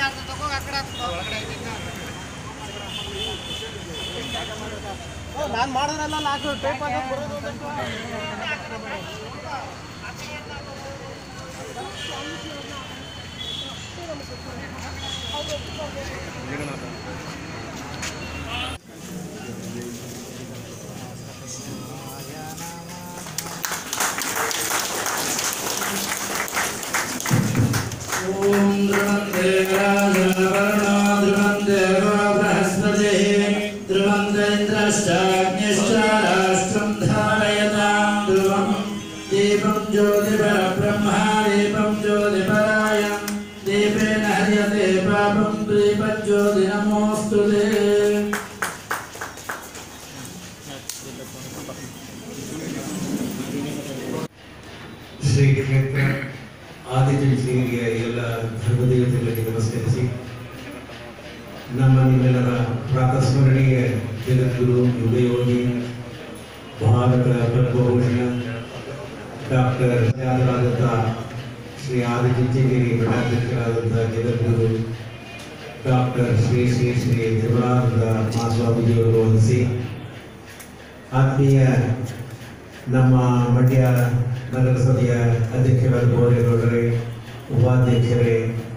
ನಾನು ಮಾಡೋದ್ರಲ್ಲ ಲಾಕು ಟೈಪ್ ಆಗಿ ಬರೋದು ಒಂದಷ್ಟು. ॐ ध्रुवन्ते राजवर्णो ध्रुवन्ते बृहस्पतिः ध्रुवन्तेन्द्रश्चाग्निश्च राष्ट्रं धारयतां ध्रुवम् दीपं ज्योतिपरब्रह्मा दीपं ज्योतिपराय दीपेन हर्यते पापं दीपज्योति नमोऽस्तु ते ಶ್ರೀ ಕ್ಷೇತ್ರ ಆದಿಚುಂಚನಿಗೆ ಎಲ್ಲ ಧರ್ಮದೇವತೆಗಳಿಗೆ ನಮಸ್ಕರಿಸಿ ನಮ್ಮ ನಿಮ್ಮೆಲ್ಲರ ಪ್ರಾತಸ್ಮರಣೀಯ ಜಗದ್ಗುರು ಯುಗಯೋಗಿ ಭಾರತ ಪದ್ಮಭೂಷಣ ಡಾಕ್ಟರ್ ಯಾದರಾದಂಥ ಶ್ರೀ ಆದಿಚುಂಚನಗಿರಿ ಮಠಾಧ್ಯಕ್ಷರಾದಂಥ ಜಗದ್ಗುರು ಡಾಕ್ಟರ್ ಶ್ರೀ ಶ್ರೀ ಶ್ರೀ ತ್ರಿಪುರಾನಂದ ಮಹಾಸ್ವಾಮೀಜಿಯವರು ವಂದಿಸಿ ಆತ್ಮೀಯ ನಮ್ಮ ಮಂಡ್ಯ ನಗರಸಭೆಯ ಅಧ್ಯಕ್ಷರಾದ ಗೋರೇಗೌಡರೇ ಉಪಾಧ್ಯಕ್ಷರೇ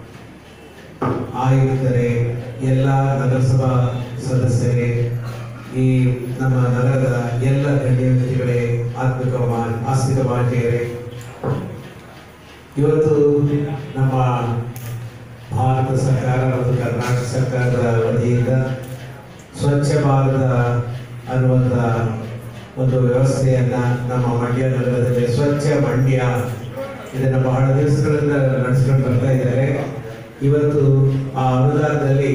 ಆಯುಕ್ತರೇ ಎಲ್ಲ ನಗರಸಭಾ ಸದಸ್ಯರೇ ಈ ನಮ್ಮ ನಗರದ ಎಲ್ಲ ಗಣ್ಯ ವ್ಯಕ್ತಿಗಳೇ ಆತ್ಮಿಕ ಮಾ- ಆಸ್ತಿಕ ಮಾತೆಯರೇ ಇವತ್ತು ನಮ್ಮ ಭಾರತ ಸರ್ಕಾರ ಮತ್ತು ಕರ್ನಾಟಕ ಸರ್ಕಾರದ ವತಿಯಿಂದ ಸ್ವಚ್ಛ ಭಾರತ ಅನ್ನುವಂಥ ಒಂದು ವ್ಯವಸ್ಥೆಯನ್ನ ನಮ್ಮ ಮಂಡ್ಯ ನಗರದಲ್ಲಿ ಸ್ವಚ್ಛ ಮಂಡ್ಯ ಇದನ್ನು ಬಹಳ ದಿವಸಗಳಿಂದ ನಡೆಸ್ಕೊಂಡು ಬರ್ತಾ ಇದ್ದಾರೆ ಇವತ್ತು ಆ ಅನುದಾನದಲ್ಲಿ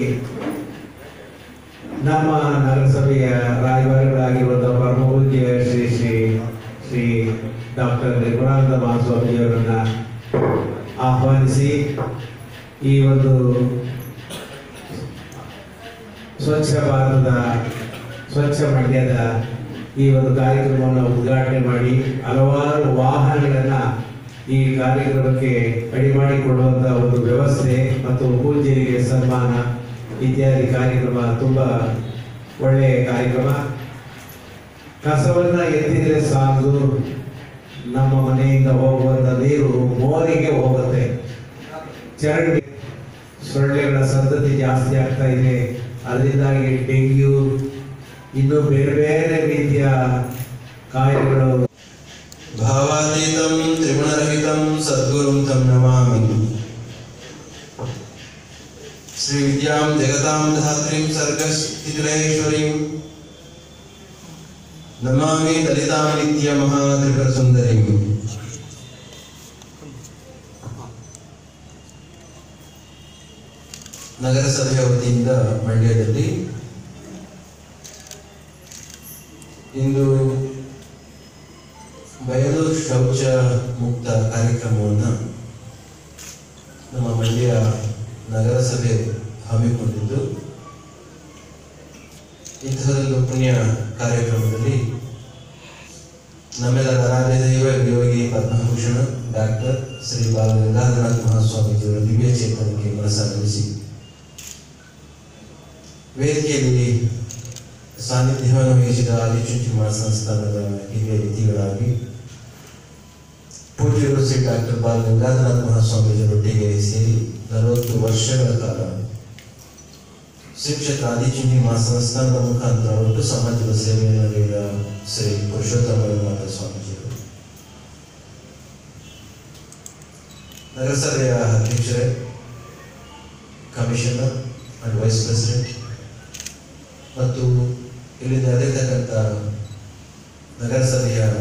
ನಮ್ಮ ನಗರಸಭೆಯ ರಾಯಭಾರಿಗಳಾಗಿರುವಂಥ ಪರಮಪೂಜ್ಯ ಶ್ರೀ ಶ್ರೀ ಶ್ರೀ ಡಾಕ್ಟರ್ ನಿರ್ಮಲಾನಂದ ಮಹಾಸ್ವಾಮಿಯವರನ್ನ ಆಹ್ವಾನಿಸಿ ಈ ಒಂದು ಸ್ವಚ್ಛ ಭಾರತದ ಸ್ವಚ್ಛ ಮಂಡ್ಯದ ಈ ಒಂದು ಕಾರ್ಯಕ್ರಮವನ್ನು ಉದ್ಘಾಟನೆ ಮಾಡಿ ಹಲವಾರು ವಾಹನಗಳನ್ನ ಈ ಕಾರ್ಯಕ್ರಮಕ್ಕೆ ಅಡಿ ಮಾಡಿಕೊಡುವಂತ ಒಂದು ವ್ಯವಸ್ಥೆ ಮತ್ತು ಪೂಜೆಗೆ ಸನ್ಮಾನ ಇತ್ಯಾದಿ ಕಾರ್ಯಕ್ರಮ ತುಂಬಾ ಒಳ್ಳೆಯ ಕಾರ್ಯಕ್ರಮ ಕಸವನ್ನ ಎತ್ತಿದರೆ ಸಾಲದು ನಮ್ಮ ಮನೆಯಿಂದ ಹೋಗುವಂತ ನೀರು ಮೋರಿಗೆ ಹೋಗುತ್ತೆ ಚರಂಡಿ ಸೊಳ್ಳೆಗಳ ಸಂತತಿ ಜಾಸ್ತಿ ಆಗ್ತಾ ಇದೆ ಅದರಿಂದಾಗಿ ಡೆಂಗ್ಯೂ ಇನ್ನು ಬೇರೆ ಬೇರೆ ರೀತಿಯ ಕಾಯಿಲೆಗಳು ಭಾವಾತೀತಂ ತ್ರಿಗುಣರಹಿತಂ ಸದ್ಗುರುಂ ತಂ ನಮಾಮಿ ಶ್ರೀ ವಿದ್ಯಾಂ ಜಗತಾಂ ಧಾತ್ರೀಂ ಸರ್ಗಸ್ಥಿತಿಲಯೇಶ್ವರೀಂ ನಮಾಮಿ ಲಲಿತಾಂ ನಿತ್ಯ ಮಹಾತ್ರಿಪುರ ಸುಂದರೀಂ ನಗರಸಭೆಯ ವತಿಯಿಂದ ಮಂಡ್ಯದಲ್ಲಿ ಇಂದು ಬಯಲು ಶೌಚ ಮುಕ್ತ ಕಾರ್ಯಕ್ರಮವನ್ನು ನಮ್ಮ ಮಂಡ್ಯ ನಗರಸಭೆ ಹಮ್ಮಿಕೊಂಡಿದ್ದು ಇಂಥದೊಂದು ಪುಣ್ಯ ಕಾರ್ಯಕ್ರಮದಲ್ಲಿ ನಮ್ಮೆಲ್ಲರ ಆರಾಧ್ಯ ದೈವ ಯೋಗಿ ಪದ್ಮಭೂಷಣ ಡಾಕ್ಟರ್ ಶ್ರೀ ಬಾಲ ಗಂಗಾಧರನಾಥ ಮಹಾಸ್ವಾಮೀಜಿಯವರ ದಿವ್ಯ ಚೇತನಕ್ಕೆ ಮನಸ್ಸಲ್ಲಿಸಿ ವೇದಿಕೆಯಲ್ಲಿ ಸಾನ್ನಿಧ್ಯವನ್ನು ವಹಿಸಿದ ಆದಿಚುಂಚಿ ಮಹಾಸಂಸ್ಥಾನದ ಹಿರಿಯ ರೀತಿಗಳಾಗಿ ಪೂಜ್ಯರು ಶ್ರೀ ಡಾಕ್ಟರ್ ಬಾಲ ಗಂಗಾಧರನಾಥ ಮಹಾಸ್ವಾಮೀಜಿಯವರೊಟ್ಟಿಗೆ ಸೇರಿ ನಲವತ್ತು ವರ್ಷಗಳ ಕಾಲ ಶಿಕ್ಷಕ ಆದಿಚುಂಚಿ ಮಹಾಸಂಸ್ಥಾನದ ಮುಖಾಂತರ ಒಟ್ಟು ಸಮಾಜದ ಸೇವೆಯನ್ನು ನೀಡಿದ ಶ್ರೀ ಪುರುಷೋತ್ತಮ ರಂಗನಾಥ ಸ್ವಾಮೀಜಿಯವರು ನಗರಸಭೆಯ ಅಧ್ಯಕ್ಷರೇ ಕಮಿಷನರ್ ಅಂಡ್ ವೈಸ್ ಪ್ರೆಸಿಡೆಂಟ್ ಮತ್ತು ಇಲ್ಲಿ ನಡೆದಿರ್ತಕ್ಕಂಥ ನಗರಸಭೆಯ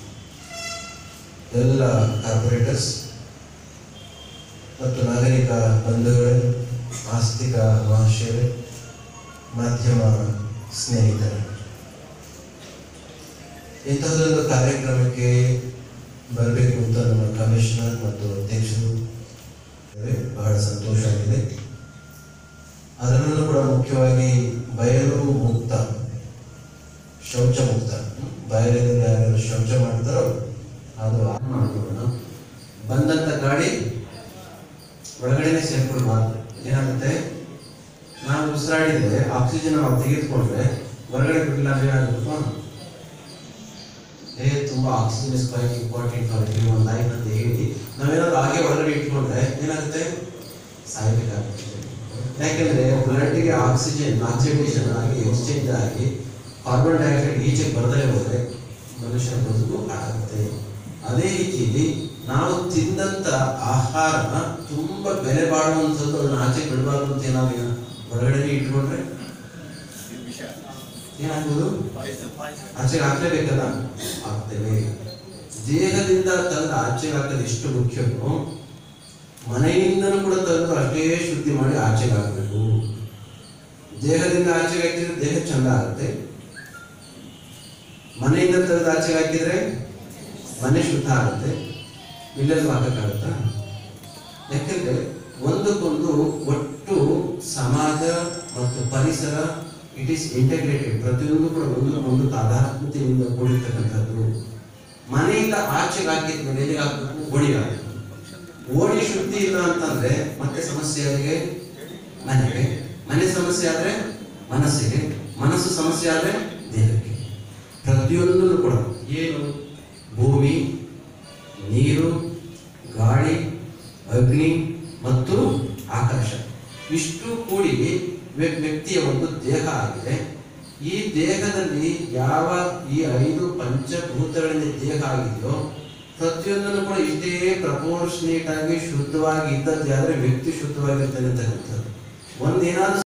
ಎಲ್ಲ ಕಾರ್ಪೊರೇಟರ್ಸ್ ಮತ್ತು ನಾಗರಿಕ ಬಂಧುಗಳೇ ಆಸ್ತಿಕ ಮಹಾಶಯರೇ ಮಾಧ್ಯಮ ಸ್ನೇಹಿತರೆ ಇಂಥದ್ದೊಂದು ಕಾರ್ಯಕ್ರಮಕ್ಕೆ ಬರಬೇಕು ಅಂತ ನಮ್ಮ ಕಮಿಷನರ್ ಮತ್ತು ಅಧ್ಯಕ್ಷರು ಇದ್ದಾರೆ. ಬಹಳ ಸಂತೋಷ ಆಗಿದೆ ಅದರಲ್ಲೂ ಕೂಡ ಮುಖ್ಯವಾಗಿ ಬಯಲು ಮುಕ್ತ ಶೌಚ ಮುಕ್ತ ಹ್ಮ್? ಬಯಲಿನಿಂದ ಯಾರು ಶೌಚ ಮಾಡ್ತಾರೋ ಅದು ಆ- ಮಾಡ್ಕೊಳ್ಳೋಣ ಬಂದಂತ ಗಾಡಿ ಒಳಗಡೆನೆ ಸೇರ್ಕೊಳ್ಬಾರ್ದು ಏನಾಗುತ್ತೆ ನಾವು ಉಸಿರಾಡಿದ್ರೆ ಆಕ್ಸಿಜನ್ ನಾವು ತೆಗೆದುಕೊಂಡ್ರೆ ಹೊರಗಡೆ ಬಿಡಲಿಲ್ಲ ಅಂದ್ರೆ ಏನಾಗುತ್ತಪ್ಪ ಏ ತುಂಬಾ oxygen is quite important for human life ಅಂತ ಹೇಳಿ ನಾವೇನಾದ್ರೂ ಹಾಗೆ ಹೊರಗಡೆ ಇಟ್ಕೊಂಡ್ರೆ ಏನಾಗುತ್ತೆ ಸಾಯ್ಬೇಕಾಗುತ್ತೆ ಯಾಕೆಂದ್ರೆ ಬ್ಲಡ್ಗೆ ಆಕ್ಸಿಜನ್ ಆಕ್ಸಿಡೇಷನ್ ಆಗಿ ಎಕ್ಸ್ಚೇಂಜ್ ಆಗಿ ಕಾರ್ಬನ್ ಡೈಆಕ್ಸೈಡ್ ಈಚೆಗೆ ಬರದೇ ಹೋದ್ರೆ ಮನುಷ್ಯನ ಬದುಕು ಹಾಳಾಗುತ್ತೆ ಅದೇ ರೀತಿಯಲ್ಲಿ ನಾವು ತಿಂದಂತ ಆಹಾರ ತುಂಬಾ ಬೆಲೆ ಬಾಳುವಂಥದ್ದು ಅದನ್ನ ಆಚೆ ಬಿಡಬಾರ್ದು ಅಂತ ಏನಾದ್ರು ಹೊರಗಡೆ ಇಟ್ಕೊಂಡ್ರೆ ಏನಾಗ್ಬೋದು ಆಚೆಗೆ ಹಾಕ್ಲೇಬೇಕಲ್ಲ ಹಾಕ್ತೇವೆ ದೇಹದಿಂದ ತೆಗೆದು ಆಚೆಗೆ ಹಾಕೋದು ಎಷ್ಟು ಮುಖ್ಯವೋ ಮನೆಯಿಂದನೂ ಕೂಡ ತೆಗೆದು ಅಷ್ಟೇ ಶುದ್ಧಿ ಮಾಡಿ ಆಚೆಗೆ ಹಾಕಬೇಕು ದೇಹದಿಂದ ಆಚೆಗೆ ಹಾಕಿದ್ರೆ ದೇಹ ಚಂದ ಆಗುತ್ತೆ ಮನೆಯಿಂದ ತೆಗೆದು ಆಚೆಗೆ ಹಾಕಿದ್ರೆ ಮನೆ ಶುದ್ಧ ಆಗುತ್ತೆ ಇಲ್ಲೆಲ್ಲೂ ಹಾಕಕ್ಕಾಗತ್ತಾ ಯಾಕೆಂದ್ರೆ ಒಂದಕ್ಕೊಂದು ಒಟ್ಟು ಸಮಾಜ ಮತ್ತು ಪರಿಸರ ಇಟ್ ಈಸ್ ಇಂಟಗ್ರೇಟೆಡ್ ಪ್ರತಿಯೊಂದು ಕೂಡ ಒಂದಕ್ಕೊಂದು ತಾದಾತ್ಮ್ಯತೆಯಿಂದ ಕೂಡಿರ್ತಕ್ಕಂಥದ್ದು ಮನೆಯಿಂದ ಆಚೆಗೆ ಹಾಕಿದ್ಮೇಲೆ ಎಲ್ಲಿಗೆ ಹಾಕಬೇಕು ಓಣಿ ಹಾಕಬೇಕು ಓಣಿ ಶುದ್ಧಿ ಇಲ್ಲ ಅಂತಂದ್ರೆ ಮತ್ತೆ ಸಮಸ್ಯೆ ಯಾರಿಗೆ ಮನೆಗೆ ಮನೆ ಸಮಸ್ಯೆ ಆದ್ರೆ ಮನಸ್ಸಿಗೆ ಮನಸ್ಸು ಸಮಸ್ಯೆ ಆದ್ರೆ ದೇಹಕ್ಕೆ ಪ್ರತಿಯೊಂದನ್ನು ಕೂಡ ಏನು ಭೂಮಿ ನೀರು ಗಾಳಿ ಅಗ್ನಿ ಮತ್ತು ಆಕಾಶ ಇಷ್ಟು ಕೂಡಿ ವ್ಯ- ವ್ಯಕ್ತಿಯ ಒಂದು ದೇಹ ಆಗಿದೆ ಈ ದೇಹದಲ್ಲಿ ಯಾವ ಈ ಐದು ಪಂಚಭೂತಗಳಿಂದ ದೇಹ ಆಗಿದೆಯೋ ಪ್ರತಿಯೊಂದನ್ನು ಕೂಡ ಇಷ್ಟೇ ಪ್ರಪೋರ್ಷನೇಟ್ ಆಗಿ ಶುದ್ಧವಾಗಿ ಇದ್ದದ್ದೇ ಆದ್ರೆ ವ್ಯಕ್ತಿ ಶುದ್ಧವಾಗಿರ್ತಾನೆ ಅಂತಕ್ಕಂಥದ್ದು ಒಂದೇನಾದ್ರೂ